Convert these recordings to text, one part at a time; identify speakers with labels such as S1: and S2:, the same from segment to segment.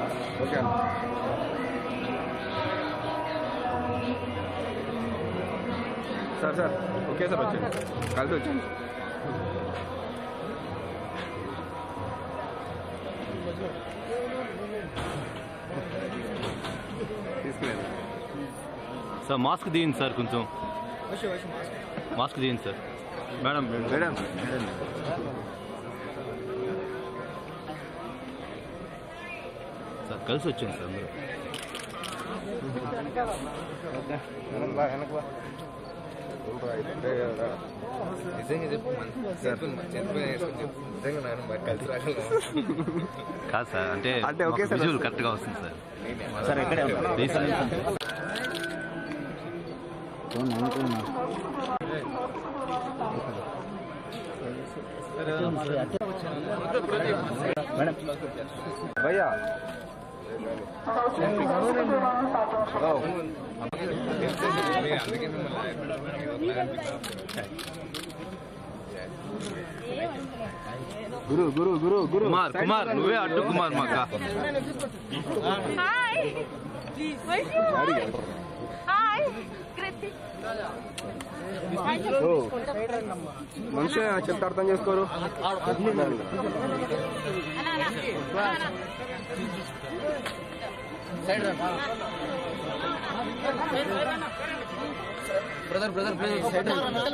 S1: Okay అన్న sir sir okay sir వచ్చండి కలిసి వచ్చండి తీసుకులేదు
S2: సార్ మాస్క్ తీయండి సార్ కొంచెం మాస్క్ తీయండి sir madam madam
S1: madam
S2: sir కలిసి వచ్చింది సార్ అందరూ
S1: వెనక బా వెనక బా చూడరా, ఇప్పుడే కదా.
S3: నిజంగా చెప్పు మన చనిపోయింది మన చనిపోయిన వేసుకొని చెప్పు నిజంగా నేను మరి కలిసి రాగలను
S2: కాదు సార్ అంటే
S1: అంటే ఒకే సార్
S2: విజువల్
S1: వస్తుంది.
S2: కరెక్ట్గా వస్తుంది సార్
S1: సార్ ఎక్కడే
S2: రీసెంట్
S1: భయ్యా
S3: అందుకే మిమ్మల్ని
S1: గురు గురు గురు గురు
S2: కుమార్ కుమార్ నువ్వే అడ్డు కుమార్ మాక
S4: Hi. Hi. Kriti.
S1: ఓ, మంచిగా చెప్తే అర్థం చేసుకోరు
S3: brother brother brother side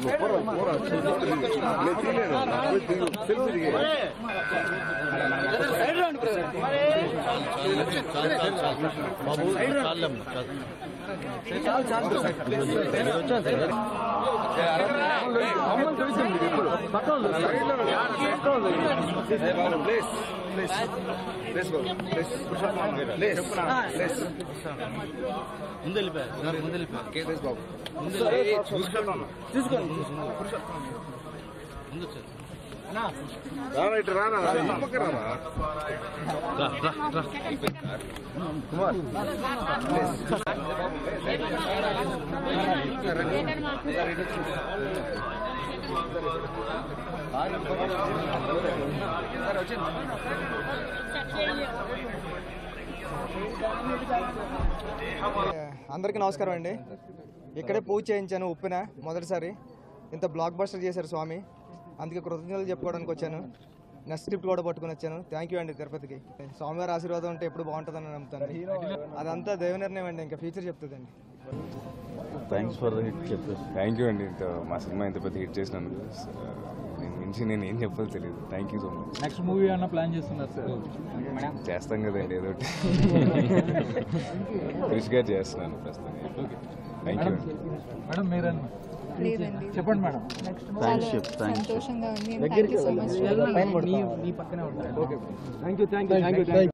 S1: please please please please please please
S3: కేదేశ్ బాబు
S1: రారా ఇటు రారా పక్క రారా
S2: రా రా రా
S1: కుమార్
S5: అందరికీ నమస్కారం అండి ఇక్కడే పూజ చేయించాను ఉప్పిన మొదటిసారి ఇంత బ్లాక్ బస్టర్ చేశారు స్వామి అందుకే కృతజ్ఞతలు చెప్పుకోవడానికి వచ్చాను నెక్స్ట్ స్క్రిప్ట్ కూడా పట్టుకుని వచ్చాను థ్యాంక్ యూ అండి తిరుపతికి స్వామివారి ఆశీర్వాదం ఉంటే ఎప్పుడు బాగుంటుందని నమ్ముతాను అదంతా దైవ నిర్ణయం అండి ఇంకా ఫ్యూచర్ చెప్తుందండి
S6: థ్యాంక్స్ ఫర్ ద హిట్ చెప్పేసి థ్యాంక్ యూ అండి ఇంత మా సినిమా ఇంత పెద్ద హిట్ చేసినందుకు నేను మించి నేను ఏం చెప్పాలో తెలియదు thank you so much
S7: next movie అన్న ప్లాన్ చేస్తున్నారు సార్
S6: చేస్తాం కదండి ఏదో ఒకటి క్రిష్ గారు చేస్తున్నాను ప్రస్తుతం థ్యాంక్ యూ అండి
S7: మేడం మీరన్న
S8: లేదండి
S7: చెప్పండి మేడం
S8: చాలా సంతోషంగా ఉంది థ్యాంక్ యూ సో మచ్
S7: మీ పక్కనే ఉంటారు thank you thank you thank you